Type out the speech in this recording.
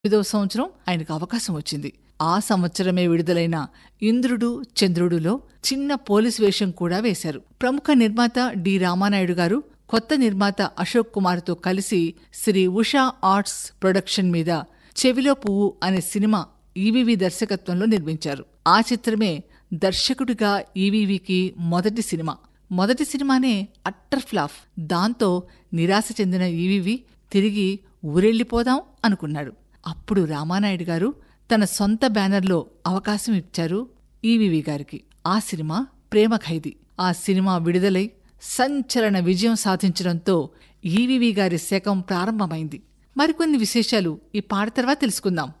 తొమ్మిదవ సంవత్సరం ఆయనకు అవకాశం వచ్చింది ఆ సంవత్సరమే విడుదలైన ఇంద్రుడు చంద్రుడులో చిన్న పోలీస్ వేషం కూడా వేశారు ప్రముఖ నిర్మాత డి రామానాయుడు గారు కొత్త నిర్మాత అశోక్ కుమార్తో కలిసి శ్రీ ఉషా ఆర్ట్స్ ప్రొడక్షన్ మీద చెవిలో పువ్వు అనే సినిమా ఈవీవి దర్శకత్వంలో నిర్మించారు ఆ చిత్రమే దర్శకుడిగా ఈవీవికి మొదటి సినిమా మొదటి సినిమానే అట్టర్ ఫ్లాఫ్ దాంతో నిరాశ చెందిన ఈవీవి తిరిగి ఊరెళ్ళిపోదాం అనుకున్నాడు అప్పుడు రామానాయుడు గారు తన సొంత బ్యానర్లో అవకాశం ఇచ్చారు ఈవీవి గారికి ఆ సినిమా ప్రేమ ఖైదీ ఆ సినిమా విడుదలై సంచలన విజయం సాధించడంతో ఈవీవి గారి శకం ప్రారంభమైంది మరికొన్ని విశేషాలు ఈ పాట తర్వాత తెలుసుకుందాం